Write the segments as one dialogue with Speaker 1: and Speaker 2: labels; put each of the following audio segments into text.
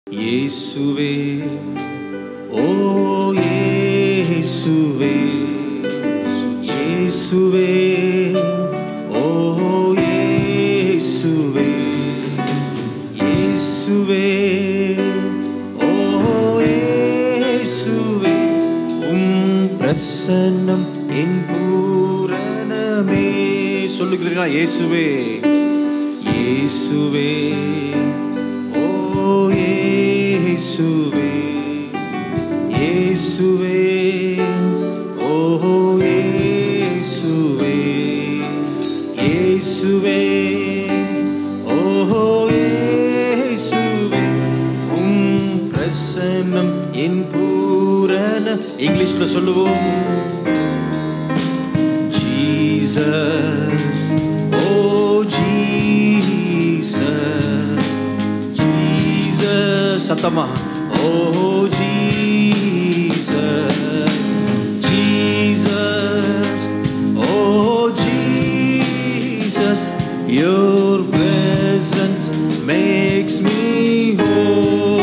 Speaker 1: இயேசுவே ஓ இயேசுவே இயேசுவே ஓ இயேசுவே இயேசுவே ஓ இயேசுவே உம் பிரசன்னம் என் பூரணமே சொல்லுகிறீர்களா இயேசுவே இயேசுவே ஓ இயேசுவே இயேசுவே ஓ இயேசுவே இயேசுவே ஓ இயேசுவே உம் பிரசன்னம் என் பூரண இங்கிலீஷ்ல சொல்லுவோம் Jesus, oh Jesus, Jesus, சத்தமா oh Jesus, Jesus, oh Jesus, your presence makes me whole.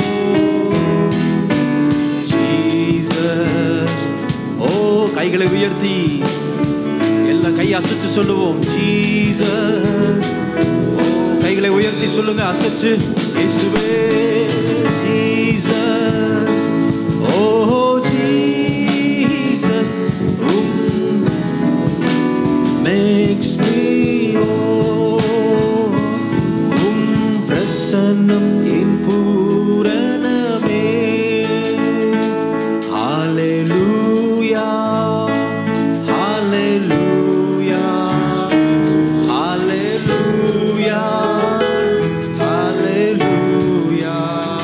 Speaker 1: Jesus, oh கைகளை உயர்த்தி எல்லா கை அசைச்சு சொல்லுவோம் ஜீசஸ் ஓ கைகளை உயர்த்தி சொல்லுங்க அசைச்சு இயேசுவே Jesus oh Jesus makes me whole. உம் பிரசன்னம் என் பூரணமே Hallelujah, Hallelujah, Hallelujah, Hallelujah,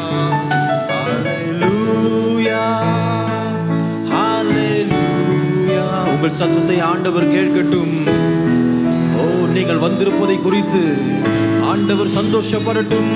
Speaker 1: Hallelujah, Hallelujah. உங்கள் சத்தத்தை ஆண்டவர் கேட்கட்டும் ஓ நீங்கள் வந்திருப்பதை குறித்து ஆண்டவர் சந்தோஷப்படட்டும்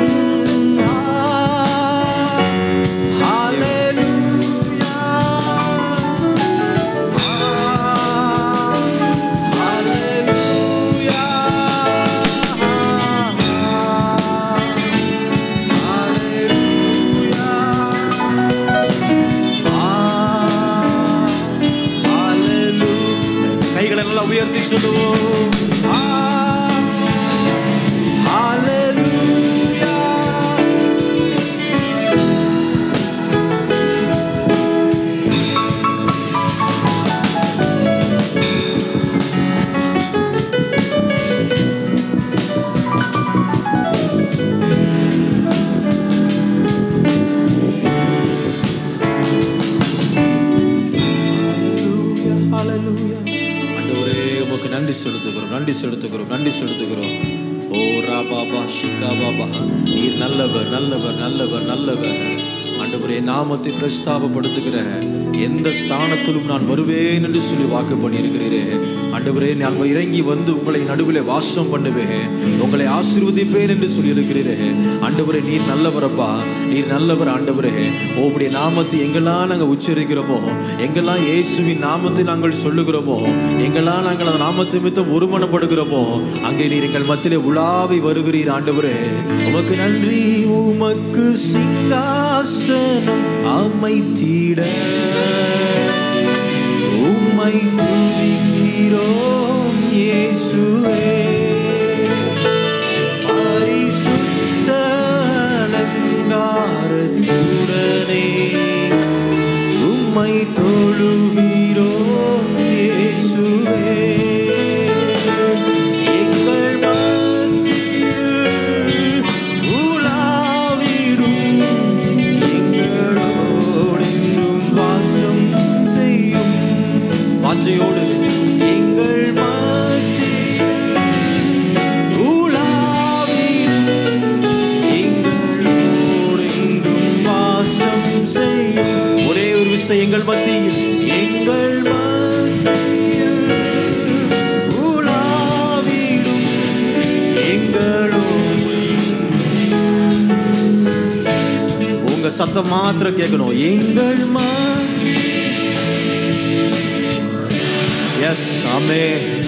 Speaker 1: கைகளை நல்லா உயர்த்தி சொல்லுவோம் Hallelujah. ஆண்டவரே உமக்கு நன்றி செலுத்துகிறோம் நன்றி செலுத்துகிறோம் நன்றி செலுத்துகிறோம் ஓ ரா பாபா ஷிகா பாபா நீர் நல்லவர் நல்லவர் நல்லவர் நல்லவர் ஆண்டவரே நாமத்தை பிரஸ்தாபப்படுத்துகிற எந்த ஸ்தானத்திலும் நான் வருவேன் என்று சொல்லி வாக்கு பண்ணியிருக்கிறீரே ஆண்டவரே நான் இறங்கி வந்து உங்களை நடுவில் வாசம் பண்ணுவேன் உங்களை ஆசீர்வதிப்பேன் என்று சொல்லியிருக்கிறீரே ஆண்டவரே நீர் நல்லவரப்பா நீர் நல்லவர் ஆண்டவரே உம்முடைய நாமத்தை எங்கெல்லாம் நாங்கள் உச்சரிக்கிறோமோ எங்கெல்லாம் இயேசுவின் நாமத்தை நாங்கள் சொல்லுகிறோமோ எங்கெல்லாம் நாங்கள் அந்த நாமத்தை மித்தம் ஒருமனப்படுகிறோமோ அங்கே நீர் எங்கள் மத்தியிலே உலாவி வருகிறீர் ஆண்டவரே உமக்கு நன்றி உமக்கு சிங்காசனம் அமைத்திட உம்மை துதிக்கிறோம் இயேசுவே பரிசுத்த அலங்காரத்துடனே உம்மை தொழுகிறோம் இயேசுவே எங்கள் மத்தியில் உலாவிடும் எங்களோடென்றும் வாசம் செய்யும் வாஞ்சையோடு எங்கள் மத்தியில் உலாவிடும் எங்களோடென்றும் வாசம் செய்யும் ஒரே ஒரு விஷயம் எங்கள் மத்தியில் எங்கள் மத்தியில் உலாவிடும் எங்களோடு உங்க சத்தம் மாத்திரம் கேட்கணும் எங்கள் எஸ் ஆமே